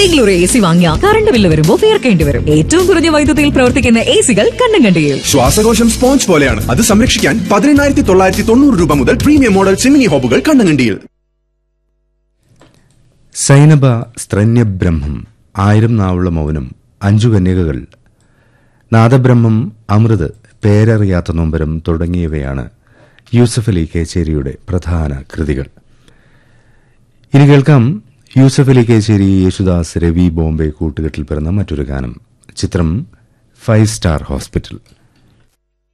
ഏതെങ്കിലും ഒരു A C വാങ്ങിയാൽ കറണ്ട് ബില്ല് വരുമ്പോൾ തീർക്കേണ്ടി വരും ഏറ്റവും കുറഞ്ഞ വൈദ്യുതിയിൽ പ്രവർത്തിക്കുന്ന എ സികൾ കണ്ണും കണ്ടിയിൽ ശ്വാസകോശം സ്പോഞ്ച് പോലെയാണ് അത് സംരക്ഷിക്കാൻ പതിനെണ്ണായിരത്തി തൊള്ളായിരത്തി തൊണ്ണൂറ് രൂപ മുതൽ പ്രീമിയം മോഡൽ ചിമ്മിനി ഹോബുകൾ കണ്ണങ്കണ്ടിയിൽ സൈനബ സ്ത്രന്യബ്രഹ്മം ആയിരം നാവുള്ള മൗനം അഞ്ചു കന്യകകൾ നാദബ്രഹ്മം അമൃത് പേരറിയാത്ത നൊമ്പരം തുടങ്ങിയവയാണ് യൂസഫ് അലി കേച്ചേരിയുടെ പ്രധാന കൃതികൾ ഇനി കേൾക്കാം യൂസഫ് അലി കേച്ചേരി യേശുദാസ് രവി ബോംബെ കൂട്ടുകെട്ടിൽ പിറന്ന മറ്റൊരു ഗാനം ചിത്രം ഫൈവ് സ്റ്റാർ ഹോസ്പിറ്റൽ